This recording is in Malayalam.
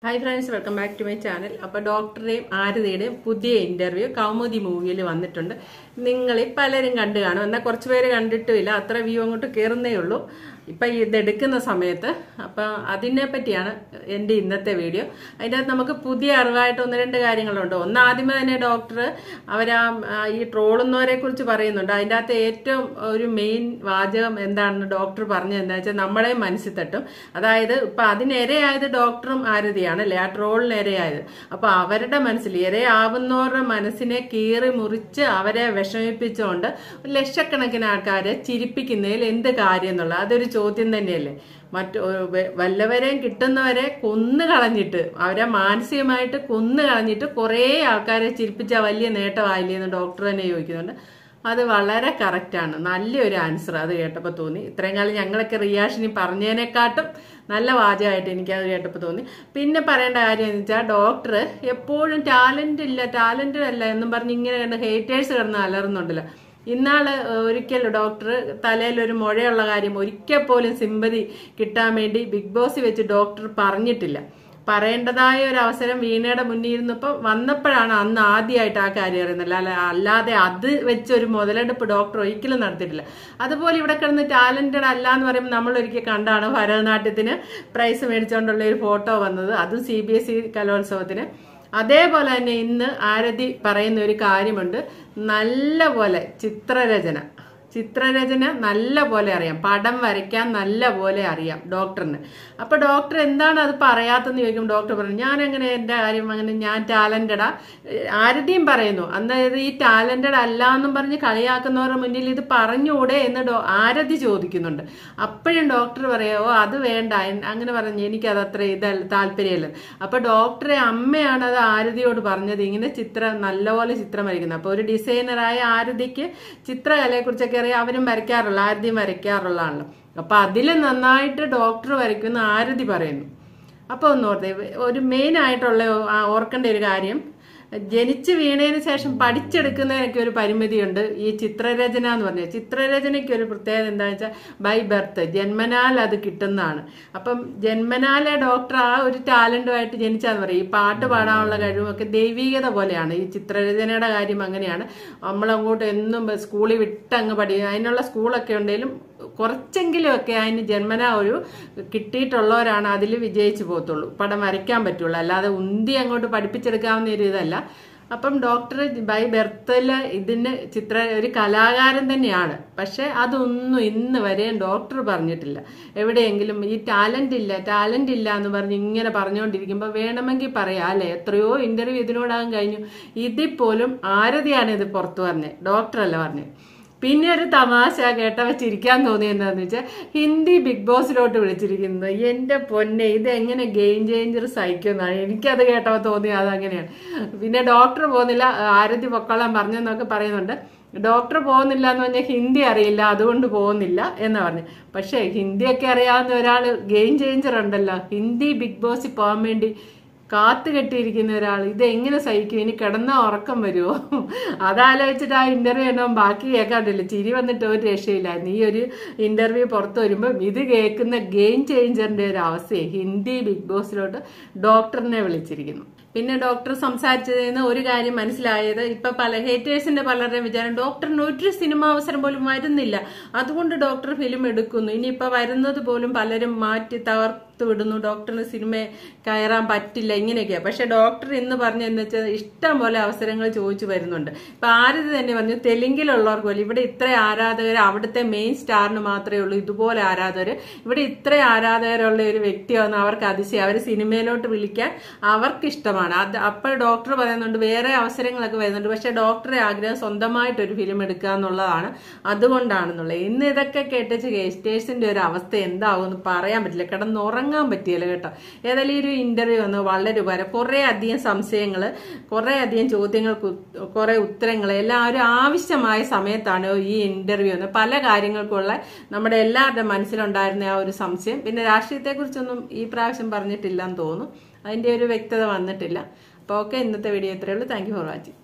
hi friends welcome back to my channel അപ്പോൾ ഡോക്ടറുടെയും ആരതിയുടെയും പുതിയ ഇന്റർവ്യൂ കൗമുദി മൂവിയിൽ വന്നിട്ടുണ്ട് നിങ്ങളിൽ പലരും കണ്ടു കാണും എന്നാൽ കുറച്ച് പേര് കണ്ടിട്ടുമില്ല അത്ര വ്യൂ അങ്ങോട്ട് കയറുന്നേ ഉള്ളൂ ഇപ്പം ഇതെടുക്കുന്ന സമയത്ത് അപ്പം അതിനെ പറ്റിയാണ് എൻ്റെ ഇന്നത്തെ വീഡിയോ അതിൻ്റെ അകത്ത് നമുക്ക് പുതിയ അറിവായിട്ട് ഒന്ന് രണ്ട് കാര്യങ്ങളുണ്ട് ഒന്ന് ആദ്യമേ തന്നെ ഡോക്ടർ അവരാ ആ, ഈ ട്രോളുന്നവരെ കുറിച്ച് പറയുന്നുണ്ട് അതിൻ്റെ അകത്ത് ഏറ്റവും ഒരു മെയിൻ വാചകം എന്താണെന്ന് ഡോക്ടർ പറഞ്ഞത് എന്താ വെച്ചാൽ നമ്മളെ മനസ്സിൽ തട്ടും അതായത് ഇപ്പം അതിനിരയായത് ഡോക്ടറും ആരതിയാണ് അല്ലേ ആ ട്രോളിന് ഇരയായത് അപ്പോൾ അവരുടെ മനസ്സിൽ ഇരയാവുന്നവരുടെ മനസ്സിനെ കീറി മുറിച്ച് അവരെ വിഷമിപ്പിച്ചുകൊണ്ട് ലക്ഷക്കണക്കിന് ആൾക്കാരെ ചിരിപ്പിക്കുന്നതിൽ എന്ത് കാര്യം എന്നുള്ള അതൊരു ചോദ്യം തന്നെയല്ലേ മറ്റു വ- വല്ലവരെയും കിട്ടുന്നവരെ കൊന്നു കളഞ്ഞിട്ട് അവരെ മാനസികമായിട്ട് കൊന്നു കളഞ്ഞിട്ട് കുറേ ആൾക്കാരെ ചിരിപ്പിച്ച വലിയ നേട്ടമായില്ലേ എന്ന് ഡോക്ടർ തന്നെ ചോദിക്കുന്നുണ്ട് അത് വളരെ കറക്റ്റാണ് നല്ലൊരു ആൻസർ അത് കേട്ടപ്പോൾ തോന്നി ഇത്രയും കാലം ഞങ്ങളൊക്കെ റിയാക്ഷനി പറഞ്ഞതിനെക്കാട്ടും നല്ല വാചകമായിട്ട് എനിക്കത് കേട്ടപ്പോൾ തോന്നി പിന്നെ പറയേണ്ട കാര്യം എന്ന് വെച്ചാൽ ഡോക്ടർ എപ്പോഴും ടാലന്റ് ഇല്ല ടാലന്റഡ് അല്ല എന്നും പറഞ്ഞ് ഇങ്ങനെ കണ്ട് ഹേറ്റേഴ്സ് കിടന്ന് അലറുന്നുണ്ടല്ലോ ഇന്നാള് ഒരിക്കൽ ഡോക്ടർ തലയിൽ ഒരു മുഴയുള്ള കാര്യം ഒരിക്കൽ പോലും സിമ്പതി കിട്ടാൻ വേണ്ടി ബിഗ് ബോസ് വെച്ച് ഡോക്ടർ പറഞ്ഞിട്ടില്ല പറയേണ്ടതായ ഒരു അവസരം വീണയുടെ മുന്നിൽ ഇരുന്നപ്പോൾ വന്നപ്പോഴാണ് അന്ന് ആദ്യമായിട്ട് ആ കാര്യം അറിയുന്നില്ല അല്ല അല്ലാതെ അത് വെച്ച് ഒരു മുതലെടുപ്പ് ഡോക്ടർ ഒരിക്കലും നടത്തിയിട്ടില്ല അതുപോലെ ഇവിടെ കിടന്ന് ടാലന്റഡ് അല്ല എന്ന് പറയുമ്പോൾ നമ്മൾ ഒരിക്കൽ കണ്ടാണ് ഭരതനാട്യത്തിന് പ്രൈസ് മേടിച്ചുകൊണ്ടുള്ള ഒരു ഫോട്ടോ വന്നത് അതും സി ബി എസ് ഇ കലോത്സവത്തിന് അതേപോലെ തന്നെ ഇന്ന് ആരതി പറയുന്ന ഒരു കാര്യമുണ്ട് നല്ല പോലെ ചിത്രരചന ചിത്രരചന നല്ല പോലെ അറിയാം പടം വരയ്ക്കാൻ നല്ല പോലെ അറിയാം ഡോക്ടറിന് അപ്പൊ ഡോക്ടർ എന്താണ് അത് പറയാത്തെന്ന് ചോദിക്കും ഡോക്ടർ പറഞ്ഞു ഞാൻ അങ്ങനെ എൻ്റെ കാര്യം അങ്ങനെ ഞാൻ ടാലന്റഡാ ആരതിയും പറയുന്നു അതായത് ഈ ടാലന്റഡ് അല്ല എന്നും പറഞ്ഞ് കളിയാക്കുന്നവരുടെ മുന്നിൽ ഇത് പറഞ്ഞുകൂടെ എന്ന് ഡോ ആരതി ചോദിക്കുന്നുണ്ട് അപ്പോഴും ഡോക്ടർ പറയാ ഓ അത് വേണ്ട എൻ- അങ്ങനെ പറഞ്ഞു എനിക്കത് അത്ര ഇത് താല്പര്യമല്ല അപ്പൊ ഡോക്ടറെ അമ്മയാണ് അത് ആരതിയോട് പറഞ്ഞത് ഇങ്ങനെ ചിത്രം നല്ലപോലെ ചിത്രം വരയ്ക്കുന്നത് അപ്പൊ ഒരു ഡിസൈനറായ ആരതിക്ക് ചിത്രകലയെ കുറിച്ചൊക്കെ അറിയാം അവരും വരയ്ക്കാറുള്ള ആരതിയും വരയ്ക്കാറുള്ളതാണല്ലോ അപ്പൊ അതിൽ നന്നായിട്ട് ഡോക്ടർ വരയ്ക്കുന്ന ആരതി പറയുന്നു അപ്പൊ ഒന്ന് ഓർത്തേ ഒരു മെയിൻ ആയിട്ടുള്ള ആ ഓർക്കേണ്ട ഒരു കാര്യം ജനിച്ച് വീണതിന് ശേഷം പഠിച്ചെടുക്കുന്നതിനൊക്കെ ഒരു പരിമിതിയുണ്ട് ഈ ചിത്രരചന എന്ന് പറഞ്ഞാൽ ചിത്രരചനയ്ക്ക് ഒരു പ്രത്യേകത എന്താണെന്ന് വെച്ചാൽ ബൈ ബർത്ത് ജന്മനാൽ അത് കിട്ടുന്നതാണ് അപ്പം ജന്മനാലെ ഡോക്ടർ ആ ഒരു ടാലന്റുമായിട്ട് ജനിച്ചാന്ന് പറയും ഈ പാട്ട് പാടാനുള്ള കഴിവൊക്കെ ദൈവീകത പോലെയാണ് ഈ ചിത്രരചനയുടെ കാര്യം അങ്ങനെയാണ് നമ്മളങ്ങോട്ട് എന്നും സ്കൂളിൽ വിട്ടങ്ങ് പഠി അതിനുള്ള സ്കൂളൊക്കെ ഉണ്ടെങ്കിലും കുറച്ചെങ്കിലും ഒക്കെ അതിന് ജന്മന ഒരു കിട്ടിയിട്ടുള്ളവരാണ് അതിൽ വിജയിച്ചു പോകത്തുള്ളൂ പടം വരയ്ക്കാൻ പറ്റുള്ളൂ അല്ലാതെ ഉന്തി അങ്ങോട്ട് പഠിപ്പിച്ചെടുക്കാവുന്ന ഒരു ഇതല്ല അപ്പം ഡോക്ടർ ബൈ ബർത്തിൽ ഇതിന് ചിത്ര ഒരു കലാകാരൻ തന്നെയാണ് പക്ഷെ അതൊന്നും ഇന്ന് വരെയും ഡോക്ടർ പറഞ്ഞിട്ടില്ല എവിടെയെങ്കിലും ഈ ടാലന്റ് ഇല്ല ടാലന്റ് ഇല്ല എന്ന് പറഞ്ഞ് ഇങ്ങനെ പറഞ്ഞുകൊണ്ടിരിക്കുമ്പോൾ വേണമെങ്കിൽ പറയാം അല്ലെ എത്രയോ ഇന്റർവ്യൂ ഇതിനോടകം കഴിഞ്ഞു ഇതിൽ പോലും ആരതിയാണ് ഇത് പുറത്തു പറഞ്ഞത് ഡോക്ടറല്ല പറഞ്ഞത് പിന്നെ ഒരു തമാശ കേട്ടവ ചിരിക്കാൻ തോന്നി എന്താന്ന് വെച്ചാൽ ഹിന്ദി ബിഗ് ബോസിലോട്ട് വിളിച്ചിരിക്കുന്നത് എന്റെ പൊന്നെ ഇത് എങ്ങനെ ഗെയിം ചേഞ്ചർ സഹിക്കുന്നതാണ് എനിക്കത് കേട്ടവ തോന്നി അതങ്ങനെയാണ് പിന്നെ ഡോക്ടർ പോകുന്നില്ല ആരതി പൊക്കോളാൻ പറഞ്ഞെന്നൊക്കെ പറയുന്നുണ്ട് ഡോക്ടർ പോകുന്നില്ല എന്ന് പറഞ്ഞാൽ ഹിന്ദി അറിയില്ല അതുകൊണ്ട് പോകുന്നില്ല എന്ന് പറഞ്ഞു പക്ഷേ ഹിന്ദിയൊക്കെ അറിയാവുന്ന ഒരാൾ ഗെയിം ചേഞ്ചർ ഉണ്ടല്ലോ ഹിന്ദി ബിഗ് ബോസിൽ പോകാൻ വേണ്ടി കാത്തു കെട്ടിയിരിക്കുന്ന ഒരാൾ ഇത് എങ്ങനെ സഹിക്കും ഇനി കിടന്ന ഉറക്കം വരുമോ അതാലോചിച്ചിട്ട് ആ ഇന്റർവ്യൂ എന്നോ ബാക്കി കേൾക്കാണ്ടില്ല ചിരി വന്നിട്ട് ഒരു രക്ഷയില്ലായിരുന്നു ഈ ഒരു ഇന്റർവ്യൂ പുറത്തു വരുമ്പോൾ ഇത് കേൾക്കുന്ന ഗെയിം ചേഞ്ചറിന്റെ ഒരു അവസ്ഥയെ ഹിന്ദി ബിഗ് ബോസിലോട്ട് ഡോക്ടറിനെ വിളിച്ചിരിക്കുന്നു പിന്നെ ഡോക്ടർ സംസാരിച്ചതിൽ നിന്ന് ഒരു കാര്യം മനസ്സിലായത് ഇപ്പൊ പല ഹേറ്റേഴ്സിന്റെ പലരുടെയും വിചാരം ഡോക്ടറിന് ഒരു സിനിമ അവസരം പോലും വരുന്നില്ല അതുകൊണ്ട് ഡോക്ടർ ഫിലിം എടുക്കുന്നു ഇനിയിപ്പോ വരുന്നത് പോലും പലരും മാറ്റി തകർത്ത് വിടുന്നു ഡോക്ടറിന് സിനിമ കയറാൻ പറ്റില്ല ഇങ്ങനെയൊക്കെയാ പക്ഷെ ഡോക്ടർ ഇന്ന് പറഞ്ഞെന്ന് വെച്ചാൽ ഇഷ്ടം പോലെ അവസരങ്ങൾ ചോദിച്ചു വരുന്നുണ്ട് ഇപ്പൊ ആരതി തന്നെ പറഞ്ഞു തെലുങ്കിലുള്ളവർക്ക് പോലും ഇവിടെ ഇത്ര ആരാധകർ അവിടുത്തെ മെയിൻ സ്റ്റാറിന് മാത്രമേ ഉള്ളൂ ഇതുപോലെ ആരാധകർ ഇവിടെ ഇത്ര ആരാധകരുള്ള ഒരു വ്യക്തിയാണ് അവർക്ക് അതിശയം അവർ സിനിമയിലോട്ട് വിളിക്കാൻ അവർക്ക് ഇഷ്ടമാണ് അത് അപ്പോൾ ഡോക്ടർ പറയുന്നുണ്ട് വേറെ അവസരങ്ങളൊക്കെ വരുന്നുണ്ട് പക്ഷെ ഡോക്ടറെ ആഗ്രഹം സ്വന്തമായിട്ട് ഒരു ഫിലിം എടുക്കുക എന്നുള്ളതാണ് അതുകൊണ്ടാണെന്നുള്ളത് ഇന്ന് ഇതൊക്കെ കേട്ടിച്ച് ഗസ്റ്റേഴ്സിന്റെ ഒരു അവസ്ഥ എന്താവും എന്ന് പറയാൻ പറ്റില്ല കിടന്നുറങ്ങാൻ പറ്റിയല്ലോ കേട്ടോ ഏതായാലും ഈ ഒരു ഇന്റർവ്യൂ വന്ന് വളരെ ഉപകാരം കുറെ അധികം സംശയങ്ങൾ കുറെ അധികം ചോദ്യങ്ങൾക്ക് ഉ- കുറെ ഉത്തരങ്ങൾ എല്ലാം ഒരു ആവശ്യമായ സമയത്താണ് ഈ ഇന്റർവ്യൂ എന്ന് പല കാര്യങ്ങൾക്കുള്ള നമ്മുടെ എല്ലാവരുടെ മനസ്സിലുണ്ടായിരുന്ന ആ ഒരു സംശയം പിന്നെ രാഷ്ട്രീയത്തെക്കുറിച്ചൊന്നും ഈ പ്രാവശ്യം പറഞ്ഞിട്ടില്ല എന്ന് തോന്നുന്നു അതിന്റെ ഒരു വ്യക്തത വന്നിട്ടില്ല അപ്പോൾ ഓക്കെ ഇന്നത്തെ വീഡിയോ ഇത്രയേ ഉള്ളൂ താങ്ക് യു ഫോർ വാച്ചിങ്